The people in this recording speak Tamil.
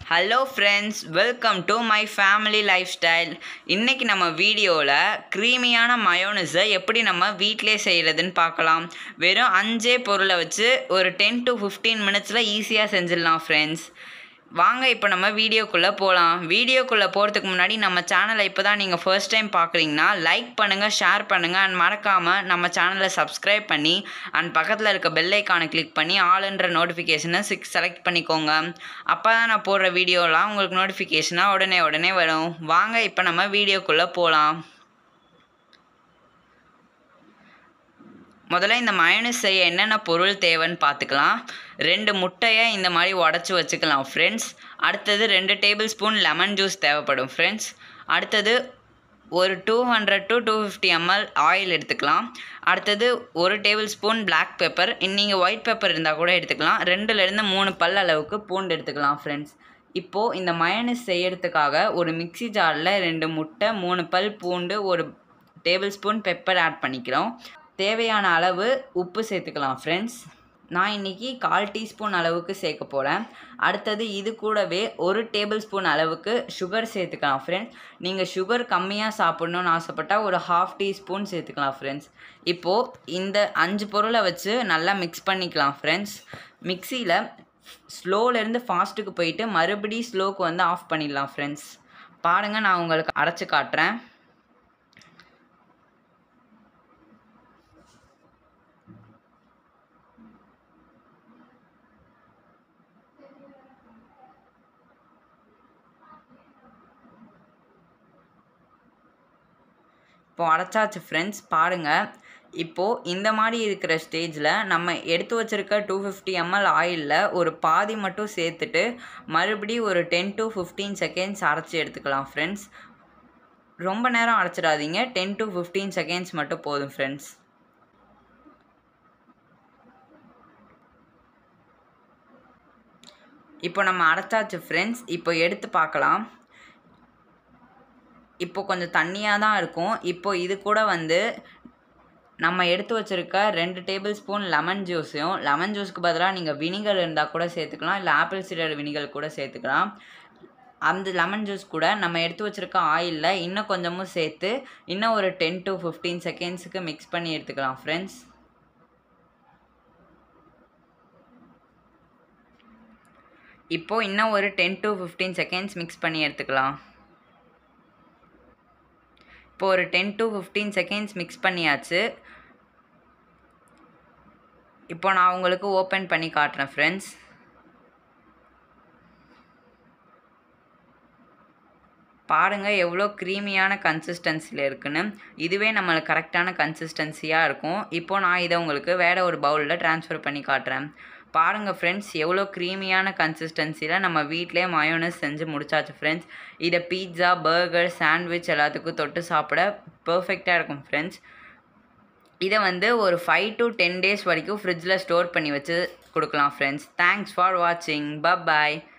hello friends welcome to my family life style இன்றைக்கி நம்ம வீடியோவில் க்ரீமியான மயோனஸை எப்படி நம்ம வீட்டிலே செய்கிறதுன்னு பார்க்கலாம் வெறும் அஞ்சே பொருளை வச்சு ஒரு டென் டு ஃபிஃப்டீன் மினிட்ஸில் ஈஸியாக செஞ்சிடலாம் ஃப்ரெண்ட்ஸ் வாங்க இப்போ நம்ம வீடியோக்குள்ளே போகலாம் வீடியோக்குள்ளே போகிறதுக்கு முன்னாடி நம்ம சேனலை இப்போ தான் நீங்கள் ஃபர்ஸ்ட் டைம் பார்க்குறீங்கன்னா லைக் பண்ணுங்கள் ஷேர் பண்ணுங்கள் அண்ட் மறக்காமல் நம்ம சேனலை சப்ஸ்கிரைப் பண்ணி அண்ட் பக்கத்தில் இருக்க பெல் ஐக்கானை கிளிக் பண்ணி ஆளுன்ற நோட்டிஃபிகேஷனை சிக்ஸ் செலக்ட் பண்ணிக்கோங்க அப்போ தான் நான் போடுற வீடியோலாம் உங்களுக்கு நோட்டிஃபிகேஷனாக உடனே உடனே வரும் வாங்க இப்போ நம்ம வீடியோக்குள்ளே போகலாம் முதல்ல இந்த மயோனஸ் செய்ய என்னென்ன பொருள் தேவைன்னு பார்த்துக்கலாம் ரெண்டு முட்டையை இந்த மாதிரி உடச்சி வச்சுக்கலாம் ஃப்ரெண்ட்ஸ் அடுத்தது ரெண்டு டேபிள் ஸ்பூன் லெமன் ஜூஸ் தேவைப்படும் ஃப்ரெண்ட்ஸ் அடுத்தது ஒரு two hundred to two fifty ML oil எடுத்துக்கலாம் அடுத்தது ஒரு டேபிள் ஸ்பூன் பிளாக் பெப்பர் நீங்கள் ஒயிட் பெப்பர் இருந்தால் கூட எடுத்துக்கலாம் ரெண்டுலேருந்து மூணு பல் அளவுக்கு பூண்டு எடுத்துக்கலாம் ஃப்ரெண்ட்ஸ் இப்போது இந்த மயனஸ் செய்யறதுக்காக ஒரு மிக்ஸி ஜாரில் ரெண்டு முட்டை மூணு பல் பூண்டு ஒரு டேபிள் ஸ்பூன் பெப்பர் ஆட் பண்ணிக்கிறோம் தேவையான அளவு உப்பு சேர்த்துக்கலாம் ஃப்ரெண்ட்ஸ் நான் இன்றைக்கி கால் டீஸ்பூன் அளவுக்கு சேர்க்க போகிறேன் அடுத்தது இது கூடவே ஒரு டேபிள் ஸ்பூன் அளவுக்கு சுகர் சேர்த்துக்கலாம் ஃப்ரெண்ட்ஸ் நீங்கள் சுகர் கம்மியாக சாப்பிட்ணுன்னு ஆசைப்பட்டால் ஒரு ஹாஃப் டீஸ்பூன் சேர்த்துக்கலாம் ஃப்ரெண்ட்ஸ் இப்போது இந்த அஞ்சு பொருளை வச்சு நல்லா மிக்ஸ் பண்ணிக்கலாம் ஃப்ரெண்ட்ஸ் மிக்சியில் ஸ்லோலேருந்து ஃபாஸ்ட்டுக்கு போயிட்டு மறுபடி ஸ்லோக்கு வந்து ஆஃப் பண்ணிடலாம் ஃப்ரெண்ட்ஸ் பாருங்கள் நான் உங்களுக்கு அரைச்சி காட்டுறேன் இப்போ அடைச்சாச்சு ஃப்ரெண்ட்ஸ் பாருங்கள் இப்போது இந்த மாதிரி இருக்கிற ஸ்டேஜில் நம்ம எடுத்து வச்சுருக்க டூ ஃபிஃப்டி எம்எல் ஆயிலில் ஒரு பாதி மட்டும் சேர்த்துட்டு மறுபடியும் ஒரு டென் டு ஃபிஃப்டீன் செகண்ட்ஸ் அரைச்சி எடுத்துக்கலாம் ஃப்ரெண்ட்ஸ் ரொம்ப நேரம் அரைச்சிடாதீங்க டென் டு ஃபிஃப்டீன் செகண்ட்ஸ் மட்டும் போதும் ஃப்ரெண்ட்ஸ் இப்போ நம்ம அரைச்சாச்சு ஃப்ரெண்ட்ஸ் இப்போ எடுத்து பார்க்கலாம் இப்போ கொஞ்சம் தண்ணியாக தான் இருக்கும் இப்போ இது கூட வந்து நம்ம எடுத்து வச்சுருக்க ரெண்டு டேபிள் ஸ்பூன் லெமன் ஜூஸையும் லெமன் ஜூஸ்க்கு பதிலாக நீங்கள் வினிகர் இருந்தால் கூட சேர்த்துக்கலாம் இல்லை ஆப்பிள் சீடர் வினிகர் கூட சேர்த்துக்கலாம் அந்த லெமன் ஜூஸ் கூட நம்ம எடுத்து வச்சுருக்க ஆயிலில் இன்னும் கொஞ்சமும் சேர்த்து இன்னும் ஒரு டென் டு ஃபிஃப்டீன் செகண்ட்ஸுக்கு மிக்ஸ் பண்ணி எடுத்துக்கலாம் ஃப்ரெண்ட்ஸ் இப்போது இன்னும் ஒரு ten to fifteen seconds mix பண்ணி எடுத்துக்கலாம் இப்போ ஒரு ten to fifteen seconds mix பண்ணியாச்சு இப்போ நான் உங்களுக்கு ஓப்பன் பண்ணி காட்டுறேன் ஃப்ரெண்ட்ஸ் பாருங்கள் எவ்வளோ க்ரீமியான கன்சிஸ்டன்சியில் இருக்குன்னு இதுவே நம்மளுக்கு கரெக்டான கன்சிஸ்டன்சியாக இருக்கும் இப்போ நான் இதை உங்களுக்கு வேறு ஒரு பவுலில் ட்ரான்ஸ்ஃபர் பண்ணி காட்டுறேன் பாருங்கள் ஃப்ரெண்ட்ஸ் எவ்வளோ க்ரீமியான கன்சிஸ்டன்சியில் நம்ம வீட்டிலே மயோனஸ் செஞ்சு முடிச்சாச்சு ஃப்ரெண்ட்ஸ் இதை பீட்சா பர்கர் சாண்ட்விச் எல்லாத்துக்கும் தொட்டு சாப்பிட பர்ஃபெக்டாக இருக்கும் ஃப்ரெண்ட்ஸ் இதை வந்து ஒரு ஃபைவ் டு டென் டேஸ் வரைக்கும் ஃப்ரிட்ஜில் ஸ்டோர் பண்ணி வச்சு கொடுக்கலாம் ஃப்ரெண்ட்ஸ் தேங்க்ஸ் ஃபார் வாட்சிங் பப் பாய்